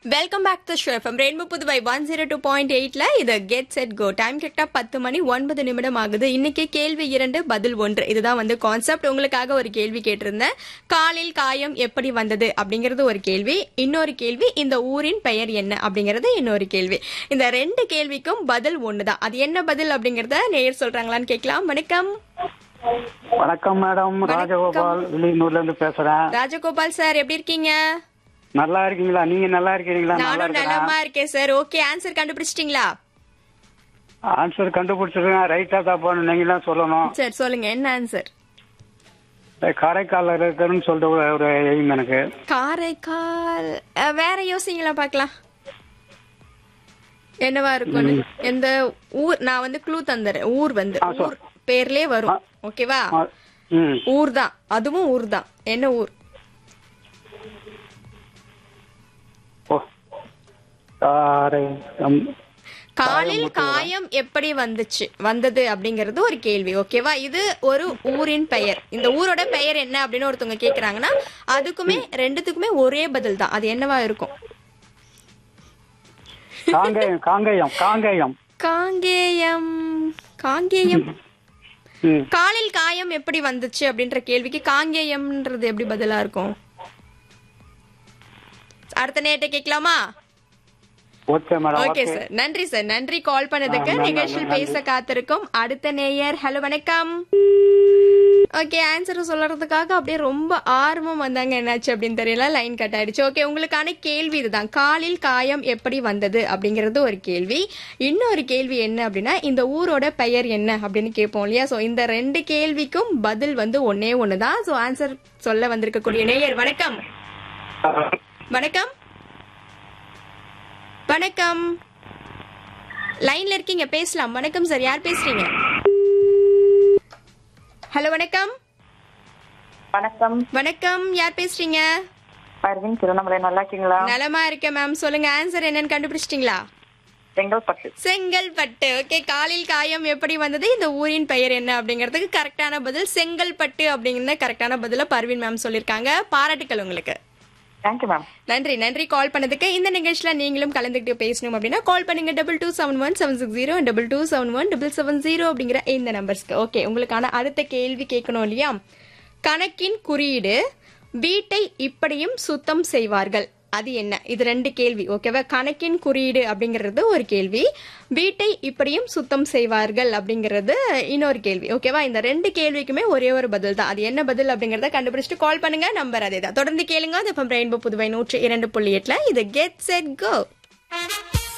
Welcome back to show FM rainbow Puduvai one zero two point எயிட்ல இது get set go time கரெக்டா பத்து மணி ஒன்பது நிமிடம் ஆகுது இன்னைக்கு கேள்வி இரண்டு பதில் ஒன்று இதுதான் வந்து கான்செப்ட் உங்களுக்காக ஒரு கேள்வி கேட்டிருந்தேன் காலில் காயம் எப்படி வந்தது அப்படிங்கிறது ஒரு கேள்வி இன்னொரு கேள்வி இந்த ஊரின் பெயர் என்ன அப்படிங்கிறது இன்னொரு கேள்வி இந்த ரெண்டு கேள்விக்கும் பதில் ஒண்ணுதான் அது என்ன பதில் அப்படிங்கறத நேயர் சொல்றாங்களான்னு கேட்கலாம் வணக்கம் வணக்கம் மேடம் ராஜகோபால் வெளியூர்ல இருந்து பேசுறேன் ராஜகோபால் சார் எப்படி இருக்கீங்க நல்லா இருக்கீங்களா நீங்க நல்லா இருக்கீங்களா நல்லா நானும் இருக்கிறேன் நலமா இருக்கேன் சார் ஓகே ஆன்சர் கண்டுபிடிச்சிட்டீங்களா ஆன்சர் கண்டுபிடிச்சிருக்கேன் ரைட்டா தப்பான்னு நீங்க தான் சொல்லணும் சரி சொல்லுங்க என்ன ஆன்சர் காரைக்கால்ல இருக்குன்னு சொல்லிட்டு ஒரு- ஒரு எய்ம் எனக்கு காரைக்கால் அஹ், வேற யோசிங்களா பார்க்கலாம் என்னவா இருக்கும் எந்த ஊர் நான் வந்து க்ளூ தந்துறேன் ஊர் வந்து ஆ, சொல். ஊர் பேர்லயே வரும் ஓகேவா ஆ, ம் ஊர் தான் அதுவும் ஊர் தான் என்ன ஊர் ஓ காரை ம், காலில் காயம் எப்படி வந்துச்சு வந்தது அப்படிங்கறது ஒரு கேள்வி ஓகேவா இது ஒரு ஊரின் பெயர் இந்த ஊரோட பெயர் என்ன அப்படின்னு ஒருத்தவங்க கேக்குறாங்கன்னா அதுக்குமே ரெண்டுத்துக்குமே ஒரே பதில் தான் அது என்னவா இருக்கும் காங்கேயம் காங்கேயம் காங்கேயம் காங்கேயம் காங்கேயம் ம் காலில் காயம் எப்படி வந்துச்சு அப்படின்ற கேள்விக்கு காங்கேயம்ன்றது எப்படி பதிலா இருக்கும் அடுத்த நேரத்தை கேட்கலாமா okay madam okay okay sir நன்றி சார் நன்றி கால் பண்ணதுக்கு ஆ, நன்றி, நிகழ்ச்சியில் நன்றி. பேச காத்திருக்கும் அடுத்த நேயர் ஹலோ வணக்கம் ஓகே ஆன்சர் சொல்றதுக்காக அப்படியே ரொம்ப ஆர்வம் வந்தாங்க என்னாச்சு அப்படின்னு தெரியல லைன் கட் ஆயிடுச்சு ஓகே உங்களுக்கான கேள்வி இதுதான் காலில் காயம் எப்படி வந்தது அப்படிங்கிறது ஒரு கேள்வி இன்னொரு கேள்வி என்ன அப்படின்னா இந்த ஊரோட பெயர் என்ன அப்படின்னு கேட்போம் இல்லையா ஸோ இந்த ரெண்டு கேள்விக்கும் பதில் வந்து ஒன்னே ஒன்று தான் ஸோ ஆன்சர் சொல்ல வந்திருக்கக்கூடிய நேயர் வணக்கம் வணக்கம் வணக்கம் லைன்ல இருக்கீங்க பேசலாம் வணக்கம் சார் யார் பேசுறீங்க ஹலோ வணக்கம் வணக்கம் வணக்கம் யார் பேசுறீங்க அரவிந்த் திருவண்ணாமலை நல்லா இருக்கீங்களா நலமா இருக்கேன் மேம் சொல்லுங்க ஆன்சர் என்னன்னு கண்டுபிடிச்சிட்டீங்களா செங்கல்பட்டு செங்கல்பட்டு ஓகே காலில் காயம் எப்படி வந்தது இந்த ஊரின் பெயர் என்ன அப்படிங்கிறதுக்கு கரெக்டான பதில் செங்கல்பட்டு அப்படிங்கிற கரெக்டான பதில பர்வீன் மேம் சொல்லியிருக்காங்க பாராட்டுக்கள் உங்களுக்கு தேங்க்யூ மேம் நன்றி நன்றி கால் பண்ணதுக்கு இந்த நிகழ்ச்சியில நீங்களும் கலந்துக்கிட்டு பேசணும் அப்படின்னா கால் பண்ணுங்க double two seven one seven six zero double two seven one double seven zero அப்படிங்கிற இந்த நம்பர்ஸ்க்கு ஓகே உங்களுக்கான அடுத்த கேள்வி கேட்கணும் இல்லையா கணக்கின் குறியீடு வீட்டை இப்படியும் சுத்தம் செய்வார்கள் அது என்ன இது ரெண்டு கேள்வி ஓகேவா கணக்கின் குறியீடு அப்படிங்கிறது ஒரு கேள்வி வீட்டை இப்படியும் சுத்தம் செய்வார்கள் அப்படிங்கிறது இன்னொரு கேள்வி ஓகேவா இந்த ரெண்டு கேள்விக்குமே ஒரே ஒரு பதில் தான் அது என்ன பதில் அப்படிங்கறத கண்டுபிடிச்சிட்டு கால் பண்ணுங்க நம்பர் அதே தான் தொடர்ந்து கேளுங்க அது ரெயின்போ புதுவை நூற்றி இரண்டு புள்ளி எட்டுல இது கெட் செட் கோ